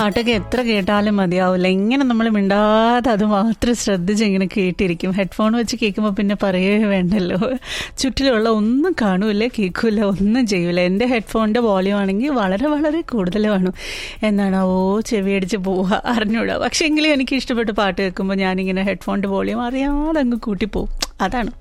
പാട്ടൊക്കെ എത്ര കേട്ടാലും മതിയാവില്ല ഇങ്ങനെ നമ്മൾ മിണ്ടാതെ അത് മാത്രം ശ്രദ്ധിച്ച് ഇങ്ങനെ കേട്ടിരിക്കും ഹെഡ്ഫോൺ വെച്ച് കേൾക്കുമ്പോൾ പിന്നെ പറയേ വേണ്ടല്ലോ ചുറ്റിലുള്ള ഒന്നും കാണൂല കേൾക്കൂല ഒന്നും ചെയ്യൂല എൻ്റെ ഹെഡ്ഫോണിൻ്റെ വോളിയം ആണെങ്കിൽ വളരെ വളരെ കൂടുതൽ വേണം എന്നാണ് ഓ ചെവിയടിച്ച് പോവുക അറിഞ്ഞൂടാ പക്ഷേ എങ്കിലും എനിക്ക് ഇഷ്ടപ്പെട്ട പാട്ട് കേൾക്കുമ്പോൾ ഞാനിങ്ങനെ ഹെഡ്ഫോണിൻ്റെ വോളിയം അറിയാതെ അങ്ങ് കൂട്ടിപ്പോവും അതാണ്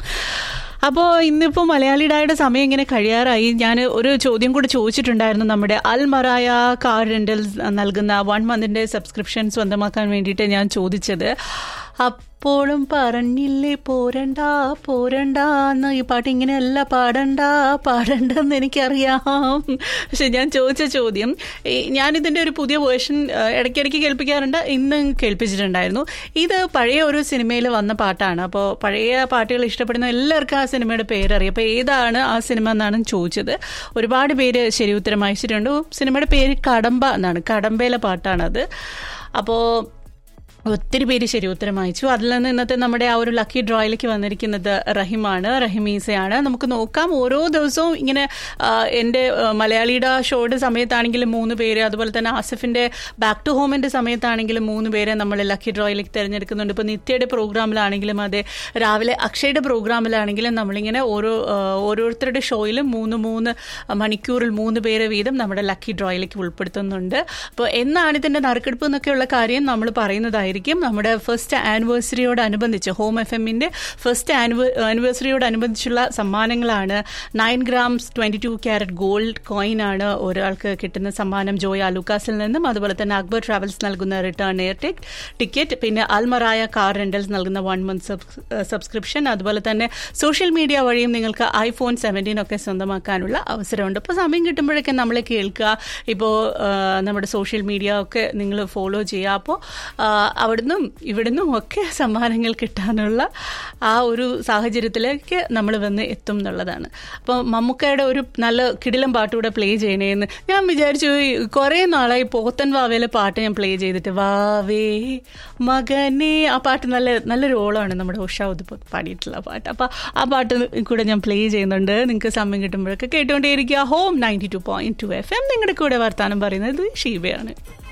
അപ്പോൾ ഇന്നിപ്പോൾ മലയാളി ഡായുടെ സമയം ഇങ്ങനെ കഴിയാറായി ഞാൻ ഒരു ചോദ്യം കൂടി ചോദിച്ചിട്ടുണ്ടായിരുന്നു നമ്മുടെ അൽ മറായ കാർ റെൻ്റൽ നൽകുന്ന വൺ മന്തിൻ്റെ സബ്സ്ക്രിപ്ഷൻ സ്വന്തമാക്കാൻ വേണ്ടിയിട്ട് ഞാൻ ചോദിച്ചത് അപ്പോഴും പറഞ്ഞില്ലേ പോരണ്ട പോരണ്ട എന്ന് ഈ പാട്ട് ഇങ്ങനെയല്ല പാടണ്ട പാടണ്ടെന്ന് എനിക്കറിയാം പക്ഷെ ഞാൻ ചോദിച്ച ചോദ്യം ഈ ഞാനിതിൻ്റെ ഒരു പുതിയ വേർഷൻ ഇടയ്ക്കിടയ്ക്ക് കേൾപ്പിക്കാറുണ്ട് ഇന്ന് കേൾപ്പിച്ചിട്ടുണ്ടായിരുന്നു ഇത് പഴയ ഒരു സിനിമയിൽ വന്ന പാട്ടാണ് അപ്പോൾ പഴയ പാട്ടുകൾ ഇഷ്ടപ്പെടുന്ന എല്ലാവർക്കും ആ സിനിമയുടെ പേരറിയാം അപ്പോൾ ഏതാണ് ആ സിനിമ എന്നാണ് ചോദിച്ചത് ഒരുപാട് പേര് ശരി ഉത്തരം അയച്ചിട്ടുണ്ട് സിനിമയുടെ പേര് കടമ്പ എന്നാണ് കടമ്പയിലെ പാട്ടാണത് അപ്പോൾ ഒത്തിരി പേര് ശരി ഉത്തരം അയച്ചു അതിൽ നിന്ന് ഇന്നത്തെ നമ്മുടെ ആ ഒരു ലക്കി ഡ്രോയിലേക്ക് വന്നിരിക്കുന്നത് റഹിമാണ് റഹിമീസയാണ് നമുക്ക് നോക്കാം ഓരോ ദിവസവും ഇങ്ങനെ എൻ്റെ മലയാളിയുടെ ഷോയുടെ സമയത്താണെങ്കിലും മൂന്ന് പേര് അതുപോലെ തന്നെ ആസിഫിൻ്റെ ബാക്ക് ടു ഹോമിൻ്റെ സമയത്താണെങ്കിലും മൂന്ന് പേരെ നമ്മൾ ലക്കി ഡ്രോയിലേക്ക് തിരഞ്ഞെടുക്കുന്നുണ്ട് ഇപ്പോൾ നിത്യയുടെ പ്രോഗ്രാമിലാണെങ്കിലും അതെ രാവിലെ അക്ഷയുടെ പ്രോഗ്രാമിലാണെങ്കിലും നമ്മളിങ്ങനെ ഓരോ ഓരോരുത്തരുടെ ഷോയിലും മൂന്ന് മൂന്ന് മണിക്കൂറിൽ മൂന്ന് പേരെ വീതം നമ്മുടെ ലക്കി ഡ്രോയിലേക്ക് ഉൾപ്പെടുത്തുന്നുണ്ട് അപ്പോൾ എന്നാണ് ഇതിൻ്റെ നറുക്കെടുപ്പ് എന്നൊക്കെയുള്ള കാര്യം നമ്മൾ പറയുന്നതായി ആയിരിക്കും നമ്മുടെ ഫസ്റ്റ് ആനിവേഴ്സറിയോടനുബന്ധിച്ച് ഹോം എഫ് എമ്മിൻ്റെ ഫസ്റ്റ് ആനിവേഴ്സറിയോടനുബന്ധിച്ചുള്ള സമ്മാനങ്ങളാണ് nine grams twenty two carat gold coin ആണ് ഒരാൾക്ക് കിട്ടുന്ന സമ്മാനം ജോയ് അലുക്കാസിൽ നിന്നും അതുപോലെ തന്നെ അക്ബർ ട്രാവൽസ് നൽകുന്ന റിട്ടേൺ എയർ ടിക്കറ്റ് പിന്നെ അൽമറായ കാർ റെന്റൽസ് നൽകുന്ന വൺ മന്ത് സബ്സ്ക്രിപ്ഷൻ അതുപോലെ തന്നെ സോഷ്യൽ മീഡിയ വഴിയും നിങ്ങൾക്ക് ഐഫോൺ സെവൻറ്റീൻ ഒക്കെ സ്വന്തമാക്കാനുള്ള അവസരമുണ്ട് അപ്പോൾ സമയം കിട്ടുമ്പോഴൊക്കെ നമ്മളെ കേൾക്കുക ഇപ്പോൾ നമ്മുടെ സോഷ്യൽ മീഡിയ ഒക്കെ നിങ്ങൾ ഫോളോ ചെയ്യുക അപ്പോൾ അവിടുന്നും ഇവിടുന്നും ഒക്കെ സമ്മാനങ്ങൾ കിട്ടാനുള്ള ആ ഒരു സാഹചര്യത്തിലേക്ക് നമ്മൾ വന്ന് എത്തും എന്നുള്ളതാണ് അപ്പോൾ മമ്മൂക്കയുടെ ഒരു നല്ല കിടിലം പാട്ടുകൂടെ പ്ലേ ചെയ്യണേന്ന് ഞാൻ വിചാരിച്ചു കുറേ നാളായി പോത്തൻ വാവേലെ പാട്ട് ഞാൻ പ്ലേ ചെയ്തിട്ട് വാവേ മകനെ ആ പാട്ട് നല്ല നല്ലൊരു ഓളമാണ് നമ്മുടെ ഉഷ ഉദിപ്പ് പാടിയിട്ടുള്ള പാട്ട് അപ്പോൾ ആ പാട്ട് കൂടെ ഞാൻ പ്ലേ ചെയ്യുന്നുണ്ട് നിങ്ങൾക്ക് സമയം കിട്ടുമ്പോഴൊക്കെ കേട്ടുകൊണ്ടേയിരിക്കുക home ninety two point two F M നിങ്ങളുടെ കൂടെ വർത്താനം പറയുന്നത് ഷീബയാണ്